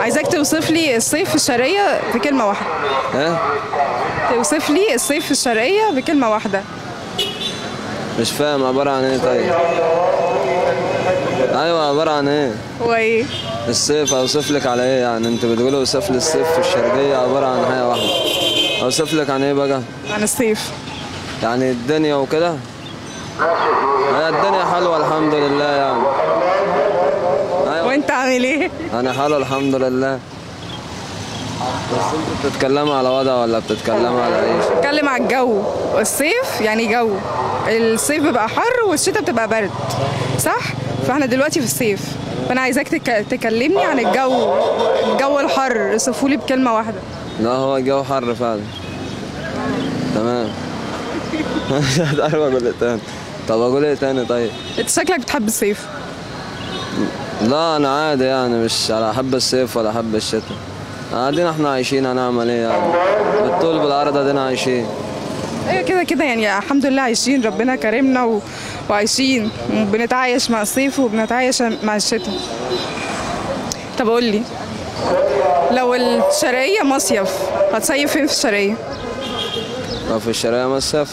عايزاك توصف لي الصيف في الشرقية في كلمة واحدة ايه توصف لي الصيف في الشرقية بكلمة واحدة مش فاهم عبارة عن ايه طيب ايوه عبارة عن ايه هو ايه الصيف اوصف لك على ايه يعني انت بتقولي اوصف لي الصيف في الشرقية عبارة عن حاجة واحدة اوصف لك عن ايه بقى عن الصيف يعني الدنيا وكده هي الدنيا حلوة الحمد لله يعني ايوه وانت عامل ايه انا حلو الحمد لله بس انت بتتكلمي على وضع ولا بتتكلمي على ايه اتكلم على الجو الصيف يعني جو الصيف بيبقى حر والشتاء بتبقى برد صح فاحنا دلوقتي في الصيف فانا عايزاك تك... تكلمني عن الجو الجو الحر اوصفه لي بكلمة واحدة لا هو الجو حر فعلا تمام مش عارف اقول ايه تاني طب اقول ايه تاني طيب انت شكلك بتحب الصيف لا انا عادي يعني مش على احب الصيف ولا احب الشتاء قاعدين احنا عايشين هنعمل ايه يعني بالطول بالعرض ادينا عايشين ايوه كده كده يعني الحمد لله عايشين ربنا كرمنا و... وعايشين وبنتعايش مع الصيف وبنتعايش مع الشتاء طب قول لي لو الشرقية مصيف هتصيف فين في الشرقية؟ ما في الشارع مصيف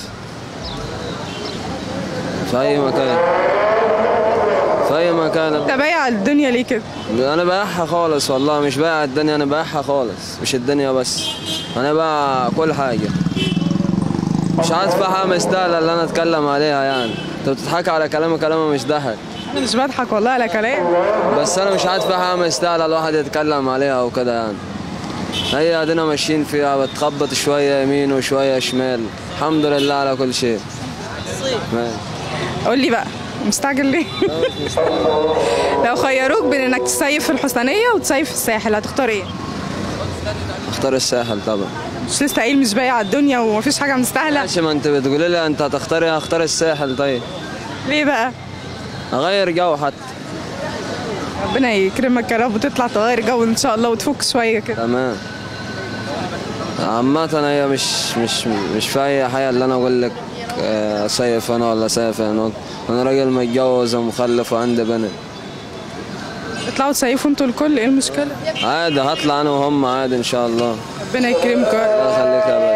في اي مكان في اي مكان انت بايع الدنيا ليه كده؟ انا بايعها خالص والله مش بايع الدنيا انا بايعها خالص مش الدنيا بس انا بايع كل حاجه مش عارف بقى حاجه مستاهله اللي انا اتكلم عليها يعني انت بتضحك على كلامي كلامي مش ضحك انا مش بضحك والله على كلام بس انا مش عارف بقى حاجه مستاهله الواحد يتكلم عليها وكده يعني هي ادينا ماشيين فيها بتخبط شويه يمين وشويه شمال الحمد لله على كل شيء ماشي. قول لي بقى مستعجل ليه؟ لو خيروك بين انك تصيف في الحسينية وتصيف في الساحل هتختار ايه؟ اختار الساحل طبعا مش لسه قايل مش بايع الدنيا ومفيش حاجة مستاهلة ماشي ما انت بتقولي لي انت هتختاري هختار الساحل طيب ليه بقى؟ اغير جو حتى ربنا يكرمك يا رب وتطلع تغير جو ان شاء الله وتفك شوية كده تمام عامة هي مش مش مش في أي حاجة اللي أنا أقول لك آه، أصيف أنا ولا أصيف هناك أنا راجل متجوز ومخلف وعندي بنت اطلعوا تصيفوا انتوا الكل ايه المشكلة؟ عادي هطلع أنا وهم عادي إن شاء الله ربنا يكرمكم يا رب. الله يخليك يا باشا